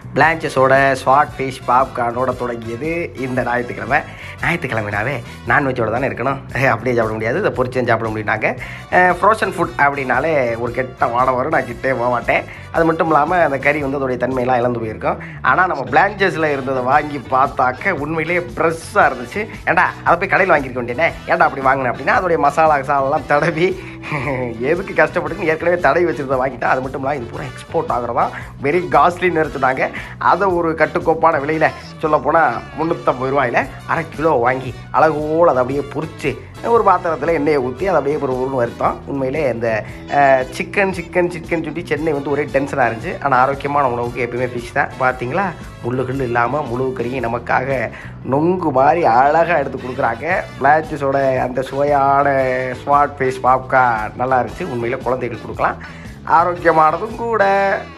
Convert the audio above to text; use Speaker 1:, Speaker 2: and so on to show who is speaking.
Speaker 1: பிளான்ச்சஸோட ஸ்வாட் fish பாப்கார்னோட தொடங்கியது இந்த ஞாயிற்றுக்கிழமை ஞாயிற்றுக்கிழமைனாவே நான்வெஜ்ஜோட தானே இருக்கணும் அப்படியே சாப்பிட முடியாது இதை பொரிச்சும் சாப்பிட முடியும்னாங்க ஃப்ரோசன் ஃபுட் அப்படின்னாலே ஒரு கெட்ட வாடம் வரும் நான் கிட்டே போக மாட்டேன் அது மட்டும் இல்லாமல் அந்த கறி வந்து அதோடைய தன்மையெல்லாம் இழந்து போயிருக்கும் ஆனால் நம்ம பிளான்ச்சஸில் இருந்ததை வாங்கி பார்த்தாக்க உண்மையிலேயே ஃப்ரெஷ்ஷாக இருந்துச்சு ஏன்டா அதை போய் கடையில் வாங்கியிருக்க வேண்டியனே ஏன்டா அப்படி வாங்கினேன் அப்படின்னா அதோடைய மசாலா மசாலாலாம் தடவி எதுக்கு கஷ்டப்பட்டுன்னு ஏற்கனவே தடவி வச்சிருந்ததை வாங்கிட்டேன் அது மட்டும் இல்லாமல் இது பூரா எக்ஸ்போர்ட் ஆகிறதா வெரி காஸ்ட்லின்னு சொன்னாங்க அதை ஒரு கட்டுக்கோப்பான விலையில் சொல்ல போனால் முந்நூற்றம்பது ரூபாயில் அரை கிலோ வாங்கி அழகோடு அதை அப்படியே பொரிச்சு ஒரு பாத்திரத்தில் எண்ணெயை ஊற்றி அதை அப்படியே ஒரு உருன்னு வருத்தம் உண்மையிலே இந்த சிக்கன் சிக்கன் சிக்கன் சொல்லி சென்னை வந்து ஒரே டென்ஷனாக இருந்துச்சு ஆனால் ஆரோக்கியமான உணவுக்கு எப்பயுமே ஃபிஷ் தான் பார்த்தீங்களா முள்ளுகள் இல்லாமல் முழு கறியும் நமக்காக நொங்கு மாதிரி அழகாக எடுத்து கொடுக்குறாங்க பிளாச்சஸோட அந்த சுவையான ஸ்மார்ட் ஃபேஸ் பாப்கார்ன் நல்லா இருந்துச்சு உண்மையில் குழந்தைகளுக்கு கொடுக்கலாம் ஆரோக்கியமானதும் கூட